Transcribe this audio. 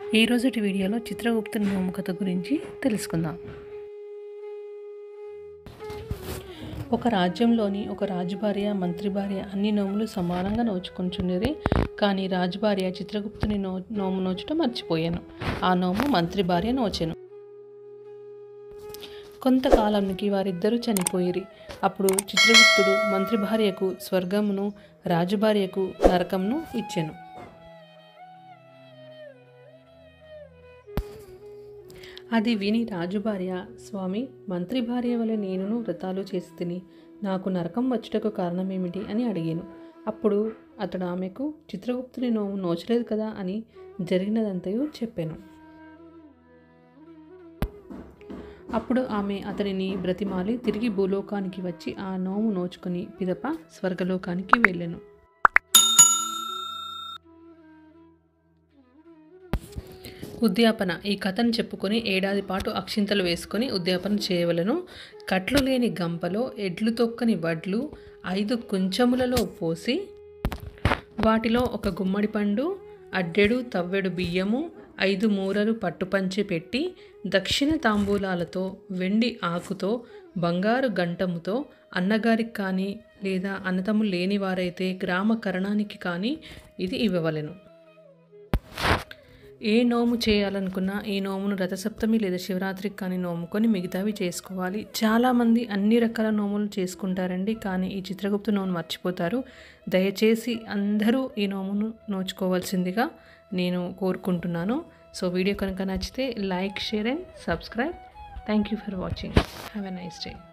ఈ రోజుటి వీడియోలో చిత్రగుప్త నోము కథ గురించి తెలుసుకుందాం ఒక రాజ్యంలోని ఒక రాజుభార్య మంత్రి భార్య అన్ని నోములు సమానంగా నోచుకుంటున్నది కానీ రాజుభార్య చిత్రగుప్తుని నో నోము నోచుట మర్చిపోయాను ఆ నోము మంత్రి భార్య నోచెను కొంతకాలానికి వారిద్దరూ చనిపోయిరి అప్పుడు చిత్రగుప్తుడు మంత్రి భార్యకు స్వర్గమును రాజుభార్యకు నరకంను ఇచ్చెను అది విని రాజుభార్య స్వామి మంత్రి భార్య వలె నేనును వ్రతాలు చేసి తిని నాకు నరకం వచ్చుటకు కారణమేమిటి అని అడిగాను అప్పుడు అతడు ఆమెకు చిత్రగుప్తుని నోము నోచలేదు కదా అని జరిగినదంతయు చెప్పాను అప్పుడు ఆమె అతనిని బ్రతిమాలి తిరిగి భూలోకానికి వచ్చి ఆ నోము నోచుకొని పిదప స్వర్గలోకానికి వెళ్ళెను ఉద్యాపన ఈ కథను చెప్పుకొని ఏడాది పాటు అక్షింతలు వేసుకొని ఉద్యాపన చేయవలను కట్లు లేని గంపలో ఎడ్లు తొక్కని వడ్లు ఐదు కుంచములలో పోసి వాటిలో ఒక గుమ్మడి పండు అడ్డెడు తవ్వెడు బియ్యము ఐదు మూరలు పట్టుపంచి పెట్టి దక్షిణ తాంబూలాలతో వెండి ఆకుతో బంగారు గంటముతో అన్నగారికి కానీ లేదా అన్నతము లేని వారైతే గ్రామ కరణానికి కానీ ఇది ఇవ్వవలెను ఏ నోము చేయాలనుకున్నా ఈ నోమును రథసప్తమి లేదా శివరాత్రికి కానీ నోముకొని మిగతావి చేసుకోవాలి చాలామంది అన్ని రకాల నోములు చేసుకుంటారండి కానీ ఈ చిత్రగుప్త నోమును మర్చిపోతారు దయచేసి అందరూ ఈ నోమును నోచుకోవాల్సిందిగా నేను కోరుకుంటున్నాను సో వీడియో కనుక నచ్చితే like share and subscribe thank you for watching have a nice day